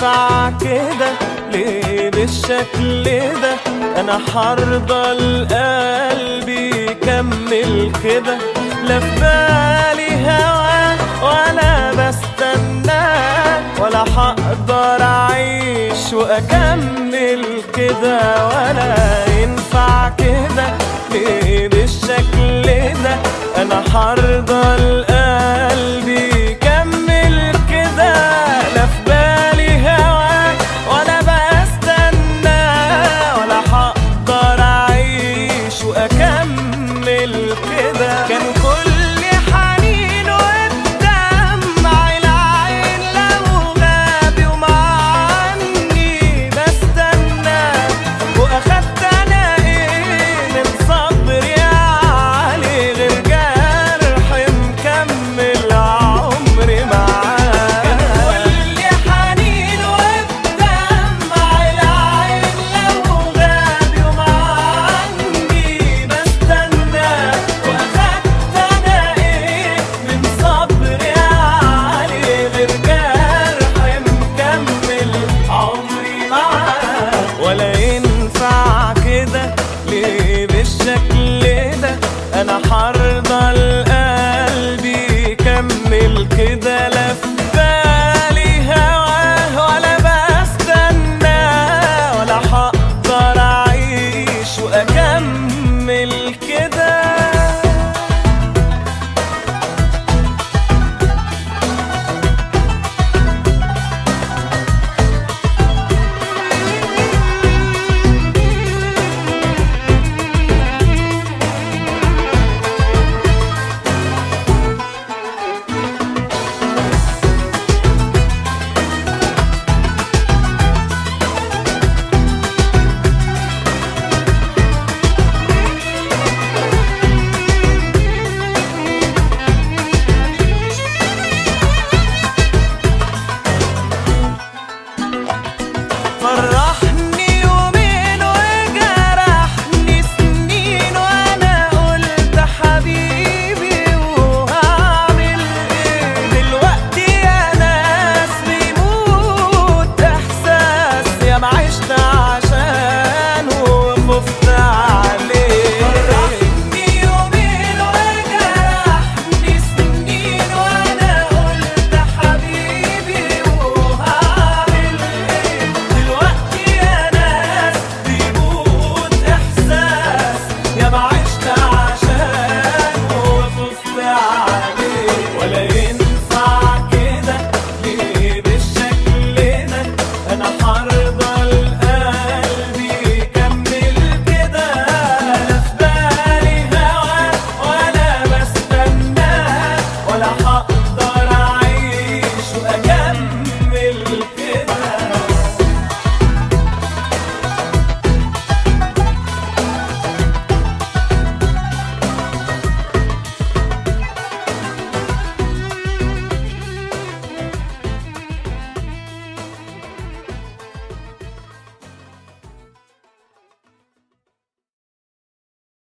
ينفع كده ليه بالشكل ده انا حرضى القلب يكمل كده لا في بالي هوا ولا بستنى ولا هقدر اعيش واكمل كده ولا ينفع كده ليه بالشكل ده انا حرضى القلب يكمل كده لا في بالي هوا ولا بستنى ولا هقدر اعيش واكمل كده كان كل حنين والدمع العين لو غاب ومعني بستنى واخدت انا ايه من صبري علي غير جرح مكمل عمري معاه كان كل حنين والدمع العين لو غاب ومعني بستنى واخدت انا ايه من صبري علي غير جرح مكمل عمري معاه ولا ينفع كده ليه بالشكل ده انا حر